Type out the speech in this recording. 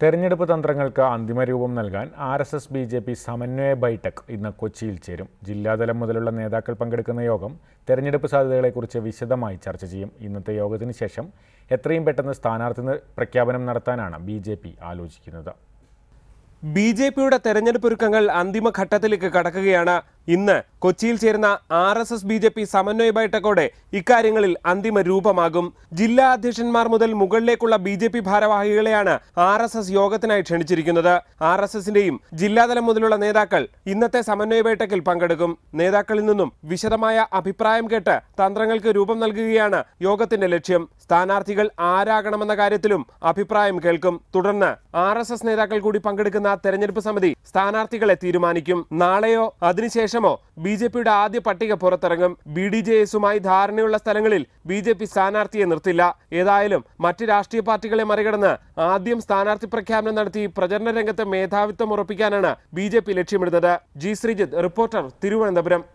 തെരഞ്ഞെടുപ്പ് തന്ത്രങ്ങൾക്ക് അന്തിമ രൂപം നൽകാൻ R S S B J P സമന്വയ ബൈഠക് ഇന്ന് കൊച്ചിയിൽ ചേരും ജില്ലാതലം മുതലുള്ള നേതാക്കൾ പങ്കെടുക്കുന്ന യോഗം തെരഞ്ഞെടുപ്പ് സാധ്യതകളെക്കുറിച്ച് വിശദമായി ചർച്ച ചെയ്യും ഇന്നത്തെ യോഗത്തിന് ശേഷം എത്രയും പെട്ടെന്ന് സ്ഥാനാർത്ഥി നി- പ്രഖ്യാപനം നടത്താനാണ് ബി ജെ പി ആലോചിക്കുന്നത് ബി ജെ പിയുടെ തെരഞ്ഞെടുപ്പ് ഒരുക്കങ്ങൾ അന്തിമഘട്ടത്തിലേക്ക് കടക്കുകയാണ് ഇന്ന് കൊച്ചിയിൽ ചേരുന്ന R S S B J P സമന്വയ ബൈഠക്കോടെ ഇക്കാര്യങ്ങളിൽ അന്തിമ രൂപമാകും ജില്ലാ അധ്യക്ഷന്മാർ മുതൽ മുകളിലേക്കുള്ള ബി ജെ പി ഭാരവാഹികളെയാണ് ആർ എസ് എസ് യോഗത്തിനായി ക്ഷണിച്ചിരിക്കുന്നത് ആർ എസ് എസിന്റെയും ജില്ലാതലം മുതലുള്ള നേതാക്കൾ ഇന്നത്തെ സമന്വയ ബൈഠക്കിൽ പങ്കെടുക്കും നേതാക്കളിൽ നിന്നും വിശദമായ അഭിപ്രായം കേട്ട് തന്ത്രങ്ങൾക്ക് രൂപം നൽകുകയാണ് യോഗത്തിന്റെ ലക്ഷ്യം സ്ഥാനാർത്ഥികൾ ആരാകണമെന്ന കാര്യത്തിലും അഭിപ്രായം കേൾക്കും തുടർന്ന് ആർ എസ് എസ് നേതാക്കൾ കൂടി പങ്കെടുക്കുന്ന തെരഞ്ഞെടുപ്പ് സമിതി സ്ഥാനാർത്ഥികളെ തീരുമാനിക്കും നാളെയോ അതിനുശേഷമോ ബി ജെ പിയുടെ ആദ്യ പട്ടിക പുറത്തിറങ്ങും ബി ഡി ജെ എസുമായി ധാരണയുള്ള സ്ഥലങ്ങളിൽ ബി ജെ പി സ്ഥാനാർത്ഥിയെ നിർത്തില്ല ഏതായാലും മറ്റ് രാഷ്ട്രീയ പാർട്ടികളെ മറികടന്ന് ആദ്യം സ്ഥാനാർത്ഥി പ്രഖ്യാപനം നടത്തി പ്രചരണ രംഗത്ത് മേധാവിത്വം ഉറപ്പിക്കാനാണ് ബി ജെ പി ലക്ഷ്യമിടുന്നത് ജി ശ്രീജിത്ത് റിപ്പോർട്ടർ തിരുവനന്തപുരം